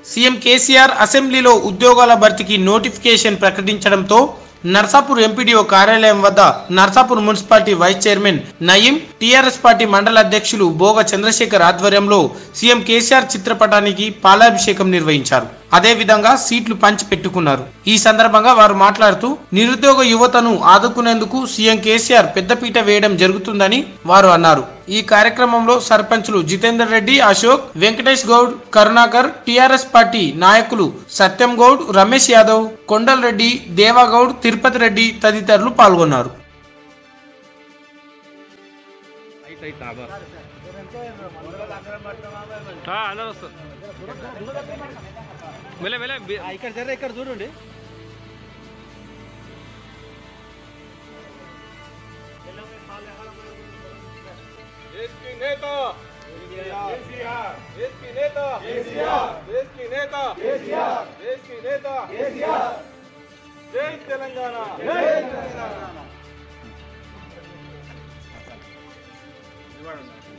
CM KCR అసెంబ్లీలో ఉద్యోగాల భర్తీకి నోటిఫికేషన్ ప్రకటించడంతో నర్సాపూర్ ఎంపీడీఓ కార్యాలయం వద్ద Narsapur municipality vice chairman Nayeem TRS party మండల అధ్యక్షులు బోగ చంద్రశేఖర్ ఆధ్వర్యంలో సీఎం కేసీఆర్ చిత్రపటానికి పాలాభిషేకం నిర్వహించారు అదే విధంగా సీట్లు పంచి పెట్టుకున్నారు ఈ సందర్భంగా వారు మాట్లాడుతూ నిరుద్యోగ యువతను ఆదుకునేందుకు సీఎం కేసీఆర్ పెద్దపీట వేయడం జరుగుతుందని వారు అన్నారు ఈ కార్యక్రమంలో సర్పంచులు జితేందర్ రెడ్డి అశోక్ వెంకటేష్ గౌడ్ కరుణాకర్ టిఆర్ఎస్ పార్టీ నాయకులు సత్యం గౌడ్ రమేష్ యాదవ్ కొండల్ రెడ్డి దేవాగౌడ్ తిరుపతి రెడ్డి తదితరులు పాల్గొన్నారు అందరూ వస్తారు మెల్లె మెల్లె బి- ఇక్కడ జర ఇక్కడ చూడండి देश की नेता देश की नेता देश की नेता देश की नेता जय तेलंगाना जय तेलंगाना